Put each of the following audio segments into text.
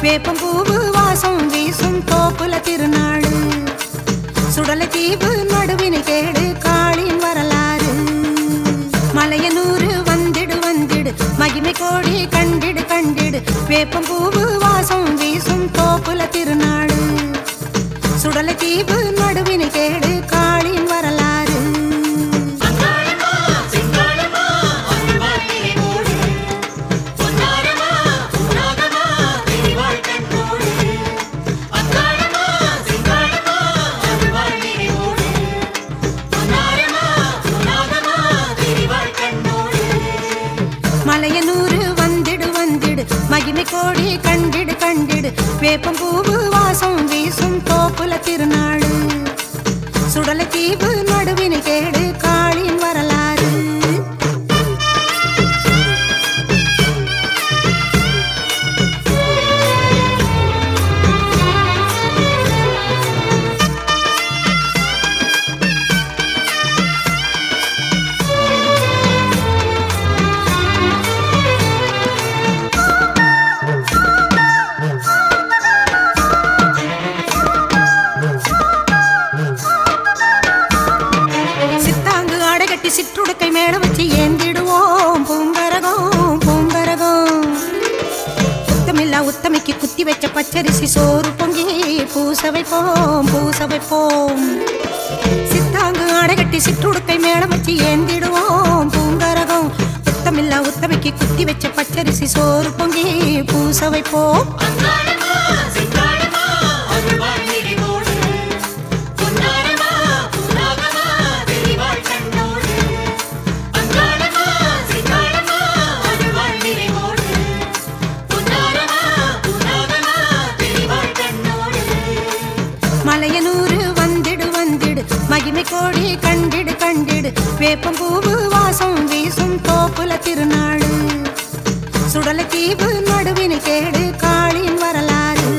வேப்பம்பூவு வாசம் வீசும் தோப்புல திருநாடு சுடல தீவு நடுவினை கேடு காளின் வரலாறு மலையனூறு வந்திடு வந்திடு மகிமை கோடி கண்டிடு கண்டிடு வேப்பம்பூவு வாசம் வீசும் தோப்புல திருநாடு சுடல தீவு நடுவினை கேடு காளின் வரலாறு அங்காளமா செங்காளமா அருள்வாய் நினைவோடு பொன்னாரமா பூனாகமா பெரிவாள் கண்போடு அங்காளமா செங்காளமா அருள்வாய் நினைவோடு பொன்னாரமா பூனாகமா பெரிவாள் கண்போடு மலையனூறு வந்திடு வந்திடு மகிமை கோடி கண்டிடு கண்டிடு வேப்பம்பூவு வாசம் வீசும் தோப்புல திருநாடு சுடல தீவு நடுவினை கேடு காளின் வரலாறு சித்தாங்கு அடைகட்டி சிற்றுடுக்கை மேல வச்சு ஏந்திடுவோம் பூங்கரகம் பூங்கரகம் சுத்தமில்லா உத்தமைக்கு குத்தி வச்ச பச்சரிசி சோறு பொங்கி பூச வைப்போம் பூச வைப்போம் சித்தாங்கு அடைகட்டி சிற்றுடுக்கை மேல வச்சு ஏந்திடுவோம் பூங்கரகம் சுத்தமில்லா உத்தமைக்கு குத்தி வச்ச பச்சரிசி சோறு பொங்கி பூச வைப்போம் அங்காளமா செங்காளமா அருள்வாய் நினைவோடு பொன்னாரமா பூனாகமா பெரிவாள் கண்ணோடு அங்காளமா செங்காளமா அருள்வாய் நினைவோடு பொன்னாரமா பூனாகமா பெரிவாள் கண்ணோடு மலையனூறு வந்திடு வந்திடு மகிமை கோடி கண்டிடு கண்டிடு வேப்பம்பூவு வாசம் வீசும் தோப்புல திருநாடு சுடல தீவு நடுவினை கேடு காளின் வரலாறு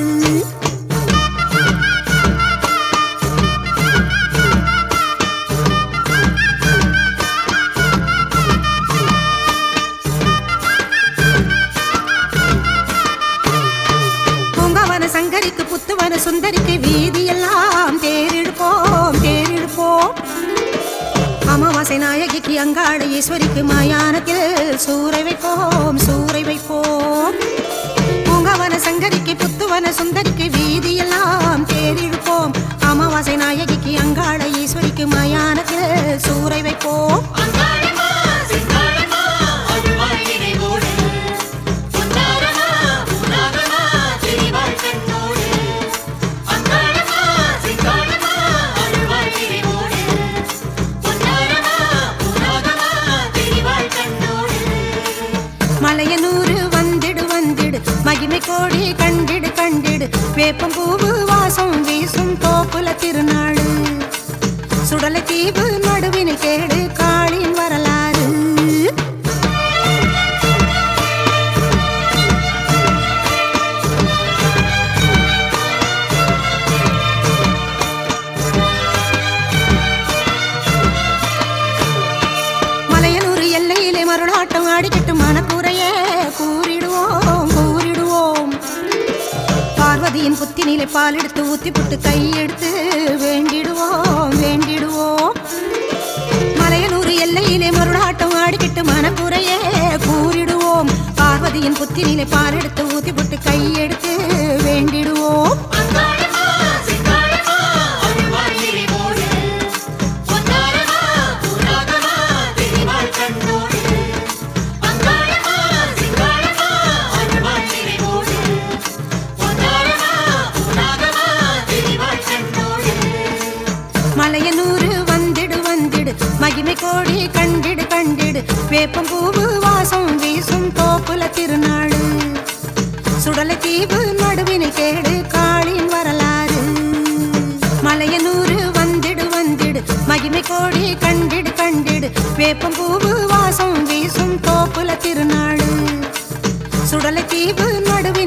பூங்காவன சங்கரிக்கு புத்துவன சுந்தரிக்கு வீதியெல்லாம் தேரிடுப்போம் தேரிடுப்போம் அமாவாசை நாயகிக்கு அங்காள ஈஸ்வரிக்கு மயானத்தில் சூறை வைப்போம் சூறை வைப்போம் பூங்காவன சங்கரிக்கு புத்துவன சுந்தரிக்கு வீதியெல்லாம் தேரிடுப்போம் அமாவாசை நாயகிக்கு அங்காள ஈஸ்வரிக்கு மயானத்தில் சூறை வைப்போம் அங்காளமா செங்காளமா அருள்வாய் நினைவோடு பொன்னாரமா பூனாகமா பெரிவாள் கண்ணோடு அங்காளமா செங்காளமா அருள்வாய் நினைவோடு பொன்னாரமா பூனாகமா பெரிவாள் கண்ணோடு மலையனூறு வந்திடு வந்திடு மகிமை கோடி கண்டிடு கண்டிடு வேப்பம்பூவு வாசம் வீசும் தோப்புல திருநாடு சுடல தீவு நடுவினை கேடு காளின் வரலாறு மலையனூர் எல்லையிலே மருளாட்டம் ஆடிக்கிட்டு மனக்குறையே கூறிடுவோம் கூறிடுவோம் பார்வதியின் புத்தினிலே பால் எடுத்து ஊத்தி புட்டு கையெடுத்து வேண்டிடுவோம் வேண்டிடுவோம் மலையனூர் எல்லையிலே மருளாட்டம் ஆடிக்கிட்டு மனக்குறையே கூறிடுவோம் பார்வதியின் புத்தினிலே பால் எடுத்து ஊத்தி புட்டு கையெடுத்து வேண்டிடுவோம் அங்காளமா செங்காளமா அருள்வாய் நினைவோடு பொன்னாரமா பூனாகமா பெரிவாள் கண்ணோடு அங்காளமா செங்காளமா அருள்வாய் நினைவோடு பொன்னாரமா பூனாகமா பெரிவாள் கண்ணோடு மலையனூறு வந்திடு வந்திடு மகிமை கோடி கண்டிடு கண்டிடு வேப்பம்பூவு வாசம் வீசும் தோப்புல திருநாடு சுடல தீவு நடுவினை கேடு காளின் வரலாறு மலையனூறு வந்திடு வந்திடு மகிமை கோடி கண்டிடு கண்டிடு வேப்பம்பூவு வாசம் வீசும் தோப்புல திருநாடு சுடல தீவு நடுவினை